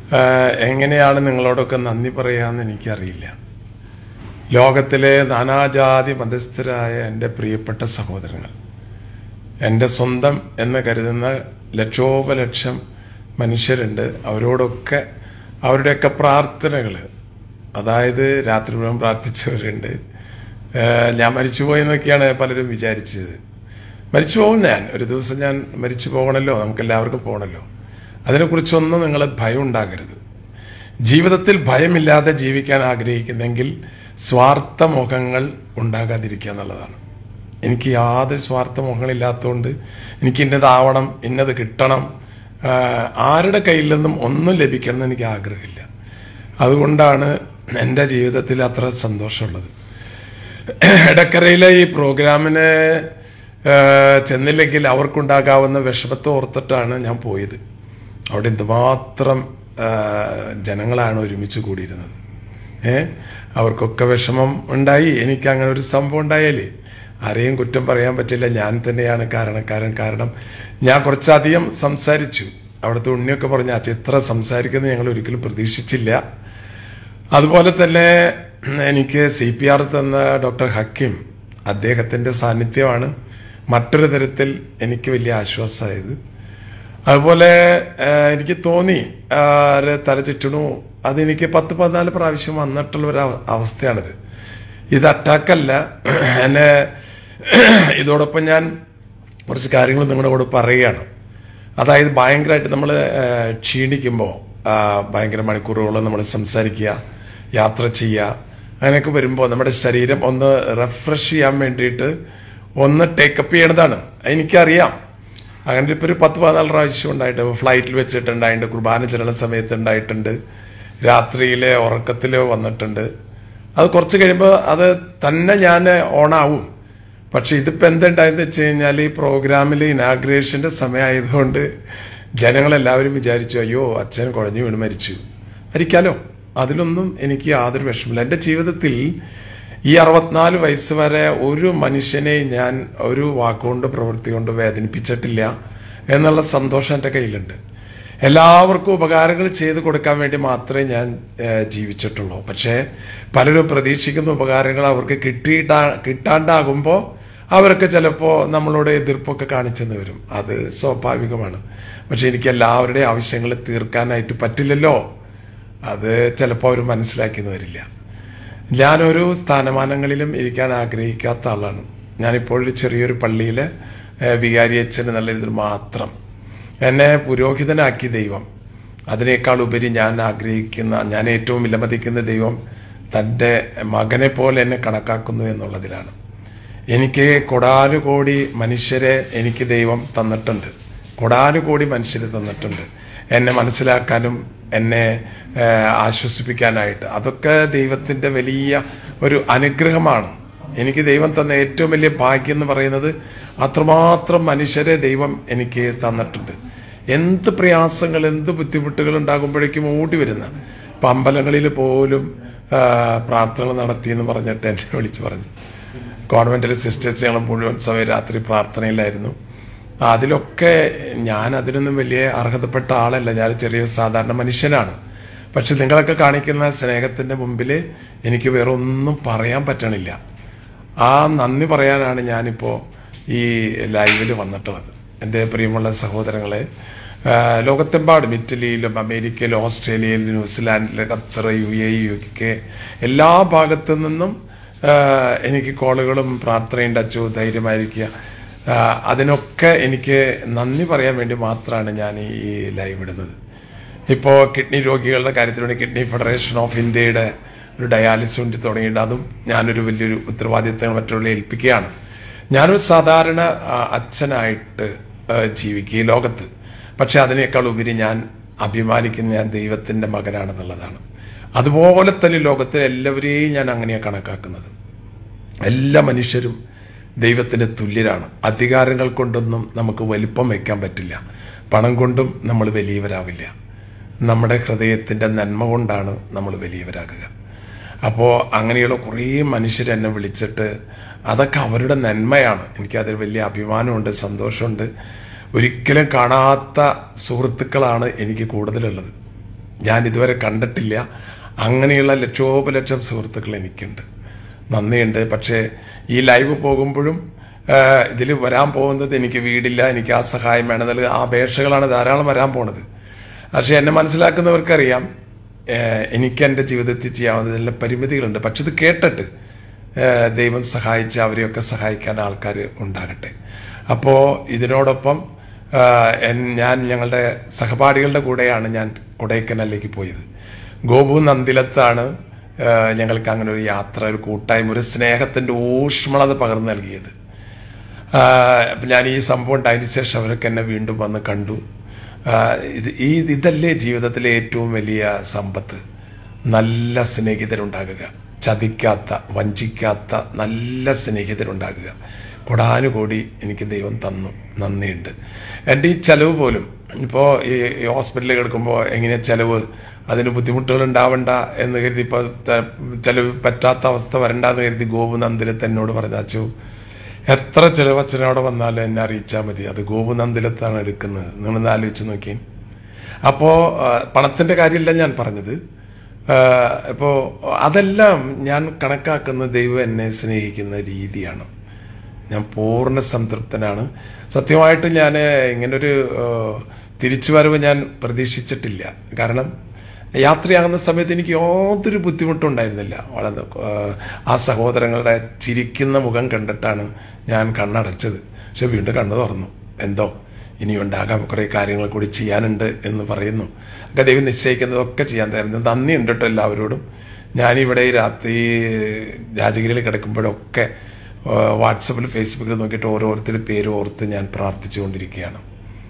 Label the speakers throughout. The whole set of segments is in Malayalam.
Speaker 1: ആ, എങ്ങനെയാണ് നിങ്ങളോടൊക്കെ നന്ദി പറയാമെന്ന് എനിക്കറിയില്ല ലോകത്തിലെ നാനാജാതി മതസ്ഥരായ എൻ്റെ പ്രിയപ്പെട്ട സഹോദരങ്ങൾ എൻ്റെ സ്വന്തം എന്ന് കരുതുന്ന ലക്ഷോപലക്ഷം മനുഷ്യരുണ്ട് അവരോടൊക്കെ അവരുടെയൊക്കെ പ്രാർത്ഥനകൾ അതായത് രാത്രി മുഴുവൻ പ്രാർത്ഥിച്ചവരുണ്ട് ഏഹ് ഞാൻ മരിച്ചുപോയെന്നൊക്കെയാണ് പലരും വിചാരിച്ചത് മരിച്ചു പോകും ഞാൻ ഒരു ദിവസം ഞാൻ മരിച്ചു പോകണമല്ലോ നമുക്ക് എല്ലാവർക്കും പോകണമല്ലോ അതിനെക്കുറിച്ചൊന്നും നിങ്ങൾ ഭയം ഉണ്ടാകരുത് ജീവിതത്തിൽ ഭയമില്ലാതെ ജീവിക്കാൻ ആഗ്രഹിക്കുന്നെങ്കിൽ സ്വാർത്ഥ മുഖങ്ങൾ ഉണ്ടാകാതിരിക്കുക എന്നുള്ളതാണ് എനിക്ക് യാതൊരു സ്വാർത്ഥ മുഖങ്ങളില്ലാത്തതുകൊണ്ട് എനിക്ക് ഇന്നതാവണം ഇന്നത് കിട്ടണം ആ, ആരുടെ കയ്യിൽ നിന്നും ഒന്നും ലഭിക്കണം എന്ന് എനിക്ക് ആഗ്രഹമില്ല അതുകൊണ്ടാണ് എൻ്റെ ജീവിതത്തിൽ അത്ര സന്തോഷമുള്ളത് എടക്കരയിലെ ഈ പ്രോഗ്രാമിന് ആ, ചെന്നില്ലെങ്കിൽ അവർക്കുണ്ടാകാവുന്ന വിഷമത്തെ ഓർത്തിട്ടാണ് ഞാൻ പോയത് അവിടെ എന്തുമാത്രം ആ, ജനങ്ങളാണ് ഒരുമിച്ച് കൂടിയിരുന്നത് ഏ അവർക്കൊക്കെ വിഷമം ഉണ്ടായി എനിക്ക് അങ്ങനെ ഒരു സംഭവം ഉണ്ടായാലേ ആരെയും കുറ്റം പറയാൻ പറ്റില്ല ഞാൻ തന്നെയാണ് കാരണക്കാരൻ കാരണം ഞാൻ കുറച്ചധികം സംസാരിച്ചു അവിടുത്തെ ഉണ്ണിയൊക്കെ പറഞ്ഞു ആ ചിത്രം സംസാരിക്കുന്നത് ഞങ്ങൾ ഒരിക്കലും പ്രതീക്ഷിച്ചില്ല അതുപോലെ തന്നെ എനിക്ക് സി പി ആർ തന്ന ഡോക്ടർ ഹക്കിം അദ്ദേഹത്തിന്റെ സാന്നിധ്യമാണ് മറ്റൊരു തരത്തിൽ എനിക്ക് വലിയ ആശ്വാസമായത് അതുപോലെ ആ, എനിക്ക് തോന്നി ആ, ഒരു തല ചുറ്റണു അതെനിക്ക് പത്ത് പതിനാല് പ്രാവശ്യം വന്നിട്ടുള്ള ഒരു അവ- അവസ്ഥയാണിത് ഇത് അറ്റാക്കല്ല എന്നെ ഇതോടൊപ്പം ഞാൻ കുറച്ച് കാര്യങ്ങൾ നിങ്ങളുടെ കൂടെ പറയുകയാണ് അതായത് ഭയങ്കരമായിട്ട് നമ്മൾ ക്ഷീണിക്കുമ്പോൾ ഭയങ്കര മണിക്കൂറുകളോളം നമ്മൾ സംസാരിക്കുക യാത്ര ചെയ്യുക അങ്ങനെയൊക്കെ വരുമ്പോൾ നമ്മുടെ ശരീരം ഒന്ന് റിഫ്രഷ് ചെയ്യാൻ വേണ്ടിയിട്ട് ഒന്ന് ടേക്കപ്പ് ചെയ്യണതാണ് എനിക്കറിയാം അങ്ങനെ ഇപ്പൊ ഒരു പത്ത് പതിനാല് പ്രാവശ്യം ഉണ്ടായിട്ട് ഫ്ലൈറ്റിൽ വെച്ചിട്ടുണ്ടായിട്ടുണ്ട് കുർബാന ചെല്ലുന്ന സമയത്ത് ഉണ്ടായിട്ടുണ്ട് രാത്രിയിലെ ഉറക്കത്തിലോ വന്നിട്ടുണ്ട് അത് കുറച്ച് കഴിയുമ്പോൾ അത് തന്നെ ഞാൻ ഓണാവും പക്ഷെ ഇതിപ്പോ എന്തുണ്ടായെന്ന് വെച്ച് കഴിഞ്ഞാൽ ഈ പ്രോഗ്രാമിൽ ഇനാഗ്രേഷന്റെ സമയമായതുകൊണ്ട് ജനങ്ങളെല്ലാവരും വിചാരിച്ചു അയ്യോ അച്ഛൻ കുഴഞ്ഞു വീണ് മരിച്ചു മരിക്കാലോ അതിലൊന്നും എനിക്ക് യാതൊരു വിഷമമില്ല എന്റെ ജീവിതത്തിൽ ഈ അറുപത്തിനാല് വയസ്സ് വരെ ഒരു മനുഷ്യനെ ഞാൻ ഒരു വാക്കുകൊണ്ട് പ്രവൃത്തി കൊണ്ട് വേദനിപ്പിച്ചിട്ടില്ല എന്നുള്ള സന്തോഷം എന്റെ കയ്യിലുണ്ട് എല്ലാവർക്കും ഉപകാരങ്ങൾ ചെയ്തു കൊടുക്കാൻ വേണ്ടി മാത്രമേ ഞാൻ ഏഹ്, ജീവിച്ചിട്ടുള്ളൂ പക്ഷേ പലരും പ്രതീക്ഷിക്കുന്ന ഉപകാരങ്ങൾ അവർക്ക് കിട്ടിയിട്ടാ കിട്ടാണ്ടാകുമ്പോൾ അവർക്ക് ചിലപ്പോൾ നമ്മളോട് എതിർപ്പൊക്കെ കാണിച്ചെന്ന് വരും അത് സ്വാഭാവികമാണ് പക്ഷെ എനിക്ക് എല്ലാവരുടെയും ആവശ്യങ്ങൾ തീർക്കാനായിട്ട് പറ്റില്ലല്ലോ അത് ചിലപ്പോൾ അവർ മനസ്സിലാക്കിയെന്ന് വരില്ല ഞാനൊരു സ്ഥാനമാനങ്ങളിലും ഇരിക്കാൻ ആഗ്രഹിക്കാത്ത ആളാണ് ഞാനിപ്പോൾ ഒരു ചെറിയൊരു പള്ളിയിലെ ഏഹ്, വികാരി അച്ഛൻ എന്നുള്ള ഇതിൽ മാത്രം എന്നെ പുരോഹിതനാക്കി ദൈവം അതിനേക്കാൾ ഉപരി ഞാൻ ആഗ്രഹിക്കുന്ന ഞാൻ ഏറ്റവും വിലമതിക്കുന്ന ദൈവം തൻ്റെ മകനെ പോലെ എന്നെ കണക്കാക്കുന്നു എന്നുള്ളതിലാണ് എനിക്ക് കൊടാനുകോടി മനുഷ്യരെ എനിക്ക് ദൈവം തന്നിട്ടുണ്ട് കൊടാനുകോടി മനുഷ്യരെ തന്നിട്ടുണ്ട് എന്നെ മനസ്സിലാക്കാനും എന്നെ ഏഹ്, ആശ്വസിപ്പിക്കാനായിട്ട് അതൊക്കെ ദൈവത്തിന്റെ വലിയ ഒരു അനുഗ്രഹമാണ് എനിക്ക് ദൈവം തന്ന ഏറ്റവും വലിയ ഭാഗ്യം എന്ന് പറയുന്നത് അത്രമാത്രം മനുഷ്യരെ ദൈവം എനിക്ക് തന്നിട്ടുണ്ട് എന്ത് പ്രയാസങ്ങൾ എന്ത് ബുദ്ധിമുട്ടുകൾ ഉണ്ടാകുമ്പോഴേക്കും ഓടി വരുന്ന ഇപ്പൊ അമ്പലങ്ങളിൽ പോലും ആ, പ്രാർത്ഥനകൾ നടത്തി എന്ന് പറഞ്ഞിട്ട് എന്നെ വിളിച്ചു പറഞ്ഞു കോൺവെന്റിലെ സിസ്റ്റേഴ്സ് ഞങ്ങൾ മുഴുവൻ സമയം രാത്രി പ്രാർത്ഥനയിലായിരുന്നു അതിലൊക്കെ ഞാൻ അതിനൊന്നും വലിയ അർഹതപ്പെട്ട ആളല്ല ഞാൻ ചെറിയ സാധാരണ മനുഷ്യനാണ് പക്ഷെ നിങ്ങളൊക്കെ കാണിക്കുന്ന സ്നേഹത്തിന്റെ മുമ്പിൽ എനിക്ക് വേറെ ഒന്നും പറയാൻ പറ്റണില്ല ആ നന്ദി പറയാനാണ് ഞാനിപ്പോ ഈ ലൈവിൽ വന്നിട്ടുള്ളത് എൻ്റെ പ്രിയമുള്ള സഹോദരങ്ങളെ ആ, ലോകത്തെമ്പാടും ഇറ്റലിയിലും അമേരിക്കയിലും ഓസ്ട്രേലിയയിലും ന്യൂസിലാൻഡിലും Qatar U A U K എല്ലാ ഭാഗത്തു നിന്നും ആ, എനിക്ക് കോളുകളും പ്രാർത്ഥനയുണ്ട് അച്ചു ധൈര്യമായിരിക്കുക ആ, അതിനൊക്കെ എനിക്ക് നന്ദി പറയാൻ വേണ്ടി മാത്രമാണ് ഞാൻ ഈ ലൈവ് ഇടുന്നത് ഇപ്പോൾ കിഡ്നി രോഗികളുടെ കാര്യത്തിലൂടെ കിഡ്നി ഫെഡറേഷൻ ഓഫ് ഇന്ത്യയുടെ ഒരു ഡയാലിസിസ് യൂണിറ്റ് തുടങ്ങിയിട്ട് അതും ഞാനൊരു വലിയൊരു ഉത്തരവാദിത്തം മറ്റുള്ള ഏൽപ്പിക്കുകയാണ് ഞാനൊരു സാധാരണ ആ, അച്ഛനായിട്ട് ആ, ജീവിക്കുക ഈ ലോകത്ത് പക്ഷെ അതിനേക്കാൾ ഉപരി ഞാൻ അഭിമാനിക്കുന്ന ഞാൻ ദൈവത്തിന്റെ മകനാണെന്നുള്ളതാണ് അതുപോലെ തന്നെ ലോകത്തിലെ എല്ലാവരെയും ഞാൻ അങ്ങനെയാണ് കണക്കാക്കുന്നത് എല്ലാ മനുഷ്യരും ദൈവത്തിന് തുല്യരാണ് അധികാരങ്ങൾ കൊണ്ടൊന്നും നമുക്ക് വലിപ്പം വയ്ക്കാൻ പറ്റില്ല പണം കൊണ്ടും നമ്മൾ വലിയവരാവില്ല നമ്മുടെ ഹൃദയത്തിന്റെ നന്മ കൊണ്ടാണ് നമ്മൾ വലിയവരാകുക അപ്പോൾ അങ്ങനെയുള്ള കുറേ മനുഷ്യർ എന്നെ വിളിച്ചിട്ട് അതൊക്കെ അവരുടെ നന്മയാണ് എനിക്കതിൽ വലിയ അഭിമാനമുണ്ട് സന്തോഷമുണ്ട് ഒരിക്കലും കാണാത്ത സുഹൃത്തുക്കളാണ് എനിക്ക് കൂടുതലുള്ളത് ഞാൻ ഇതുവരെ കണ്ടിട്ടില്ല അങ്ങനെയുള്ള ലക്ഷോപലക്ഷം സുഹൃത്തുക്കൾ എനിക്കുണ്ട് നന്ദിയുണ്ട് പക്ഷേ ഈ ലൈവ് പോകുമ്പോഴും ഇതിൽ വരാൻ പോകുന്നത് എനിക്ക് വീടില്ല എനിക്ക് ആ സഹായം വേണം എന്നുള്ള ആ അപേക്ഷകളാണ് ധാരാളം വരാൻ പോണത് പക്ഷെ എന്നെ മനസ്സിലാക്കുന്നവർക്കറിയാം ഏഹ് എനിക്ക് എൻ്റെ ജീവിതത്തിൽ ചെയ്യാവുന്നതിനുള്ള പരിമിതികളുണ്ട് പക്ഷെ ഇത് കേട്ടിട്ട് ഏഹ് ദൈവം സഹായിച്ച് അവരെയൊക്കെ സഹായിക്കാൻ ആൾക്കാർ ഉണ്ടാകട്ടെ അപ്പോൾ ഇതിനോടൊപ്പം ആഹ് എൻ- ഞാൻ ഞങ്ങളുടെ സഹപാഠികളുടെ കൂടെയാണ് ഞാൻ കൊടൈക്കനാലിലേക്ക് പോയത് ഗോപു നന്ദിലത്താണ് ആഹ് ഞങ്ങൾക്ക് അങ്ങനെ ഒരു യാത്ര ഒരു കൂട്ടായ്മ ഒരു സ്നേഹത്തിന്റെ ഊഷ്മളത പകർന്നു നൽകിയത് ആഹ് അപ്പൊ ഞാൻ ഈ സംഭവം ഉണ്ടായതിനു ശേഷം അവരൊക്കെ എന്നെ വീണ്ടും വന്ന് കണ്ടു ആഹ് ഇത് ഈ ഇതല്ലേ ജീവിതത്തിലെ ഏറ്റവും വലിയ സമ്പത്ത് നല്ല സ്നേഹിതരുണ്ടാകുക ചതിക്കാത്ത വഞ്ചിക്കാത്ത നല്ല സ്നേഹിതരുണ്ടാകുക കൊടാനുകൂടി എനിക്ക് ദൈവം തന്നു നന്ദിയുണ്ട് എൻ്റെ ഈ ചെലവ് പോലും ഇപ്പോൾ ഈ ഈ ഹോസ്പിറ്റലിൽ കിടക്കുമ്പോൾ എങ്ങനെയാ ചെലവ് അതിന് ബുദ്ധിമുട്ടുകൾ ഉണ്ടാവണ്ട എന്ന് കരുതി ഇപ്പോൾ ചെലവ് പറ്റാത്ത അവസ്ഥ വരണ്ടെന്ന് കരുതി ഗോപു നന്ദിലത്ത് എന്നോട് പറഞ്ഞാച്ചു എത്ര ചെലവച്ചനോടെ വന്നാലും എന്നെ അറിയിച്ചാൽ മതി അത് ഗോപുനന്ദിലത്താണ് എടുക്കുന്നത് നിങ്ങളൊന്ന് ആലോചിച്ച് നോക്കി അപ്പോ ആ, പണത്തിന്റെ കാര്യമല്ല ഞാൻ പറഞ്ഞത് ആ, ഇപ്പോ അതെല്ലാം ഞാൻ കണക്കാക്കുന്ന ദൈവം എന്നെ സ്നേഹിക്കുന്ന രീതിയാണ് ഞാൻ പൂർണ്ണ സംതൃപ്തനാണ് സത്യമായിട്ട് ഞാൻ ഇങ്ങനൊരു ആ, തിരിച്ചുവരവ് ഞാൻ പ്രതീക്ഷിച്ചിട്ടില്ല കാരണം യാത്രയാകുന്ന സമയത്ത് എനിക്ക് യാതൊരു ബുദ്ധിമുട്ടും ഉണ്ടായിരുന്നില്ല വളരെ ആ, ആ സഹോദരങ്ങളുടെ ചിരിക്കുന്ന മുഖം കണ്ടിട്ടാണ് ഞാൻ കണ്ണടച്ചത് പക്ഷെ വീണ്ടും കണ്ണു തുറന്നു എന്തോ ഇനി ഉണ്ടാകാം കുറെ കാര്യങ്ങൾ കൂടി ചെയ്യാനുണ്ട് എന്ന് പറയുന്നു ഒക്കെ ദൈവം നിശ്ചയിക്കുന്നതൊക്കെ ചെയ്യാൻ തരുന്നു നന്ദിയുണ്ട് കേട്ടോ എല്ലാവരോടും ഞാനിവിടെ ഈ രാത്രി രാജഗിരിയിൽ കിടക്കുമ്പോഴൊക്കെ ആ, വാട്സപ്പിൽ ഫേസ്ബുക്കിൽ നോക്കിയിട്ട് ഓരോരുത്തർ പേര് ഓർത്ത് ഞാൻ പ്രാർത്ഥിച്ചുകൊണ്ടിരിക്കുകയാണ്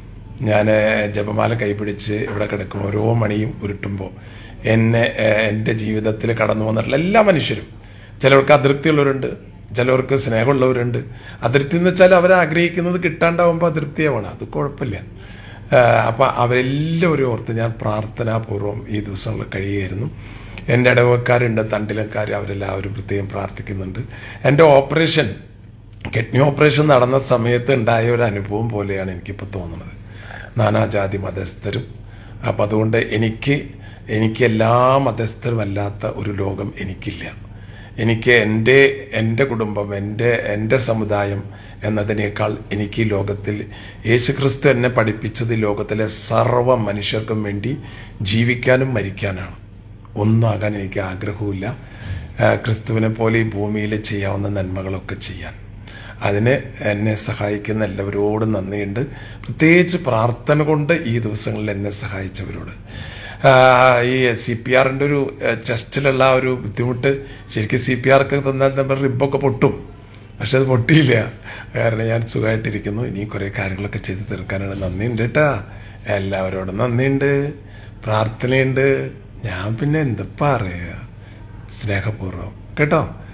Speaker 1: ഞാൻ ജപമാല കൈപിടിച്ച് ഇവിടെ കിടക്കും ഓരോ മണിയും ഉരുട്ടുമ്പോൾ എന്നെ ഏഹ്, എൻ്റെ ജീവിതത്തിൽ കടന്നു വന്നിട്ടുള്ള എല്ലാ മനുഷ്യരും ചിലർക്ക് അതൃപ്തിയുള്ളവരുണ്ട് ചിലർക്ക് സ്നേഹമുള്ളവരുണ്ട് അതൃപ്തി എന്ന് വെച്ചാൽ അവർ ആഗ്രഹിക്കുന്നത് കിട്ടാണ്ടാവുമ്പോൾ അതൃപ്തിയാവണം അത് കുഴപ്പമില്ല ഏഹ്, അപ്പൊ അവരെല്ലാവരും ഓർത്ത് ഞാൻ പ്രാർത്ഥനാപൂർവ്വം ഈ ദിവസങ്ങളിൽ കഴിയുമായിരുന്നു എൻ്റെ ഇടവക്കാരുണ്ട് തണ്ടിലക്കാർ അവരെല്ലാവരും പ്രത്യേകം പ്രാർത്ഥിക്കുന്നുണ്ട് എൻ്റെ ഓപ്പറേഷൻ കിഡ്നി ഓപ്പറേഷൻ നടന്ന സമയത്ത് ഉണ്ടായ ഒരു അനുഭവം പോലെയാണ് എനിക്കിപ്പോൾ തോന്നുന്നത് നാനാജാതി മതസ്ഥരും അപ്പം അതുകൊണ്ട് എനിക്ക് എനിക്ക് എല്ലാ മതസ്ഥരും അല്ലാത്ത ഒരു ലോകം എനിക്കില്ല എനിക്ക് എൻ്റെ എൻ്റെ കുടുംബം എൻ്റെ എൻ്റെ സമുദായം എന്നതിനേക്കാൾ എനിക്ക് ഈ ലോകത്തിൽ യേശുക്രിസ്തു എന്നെ പഠിപ്പിച്ചത് ഈ ലോകത്തിലെ സർവ്വ മനുഷ്യർക്കും വേണ്ടി ജീവിക്കാനും മരിക്കാനാണ് ഒന്നാകാൻ എനിക്ക് ആഗ്രഹമില്ല ആ, ക്രിസ്തുവിനെ പോലെ ഈ ഭൂമിയിൽ ചെയ്യാവുന്ന നന്മകളൊക്കെ ചെയ്യാൻ അതിന് എന്നെ സഹായിക്കുന്ന എല്ലാവരോടും നന്ദിയുണ്ട് പ്രത്യേകിച്ച് പ്രാർത്ഥന കൊണ്ട് ഈ ദിവസങ്ങളിൽ എന്നെ സഹായിച്ചവരോട് ആ, ഈ സി പി ആറിന്റെ ഒരു ചെസ്റ്റിലുള്ള ആ ഒരു ബുദ്ധിമുട്ട് ശരിക്കും സി പി ആർക്ക് തന്നാൽ നമ്മുടെ റിബൊക്കെ പൊട്ടും പക്ഷെ അത് പൊട്ടിയില്ല കാരണം ഞാൻ സുഖമായിട്ടിരിക്കുന്നു ഇനി കുറെ കാര്യങ്ങളൊക്കെ ചെയ്തു തീർക്കാനാണ് നന്ദിയുണ്ട് കേട്ടാ എല്ലാവരോടും നന്ദിയുണ്ട് പ്രാർത്ഥനയുണ്ട് ഞാൻ പിന്നെ എന്ത് പറയാ സ്നേഹപൂർവ്വം കേട്ടോ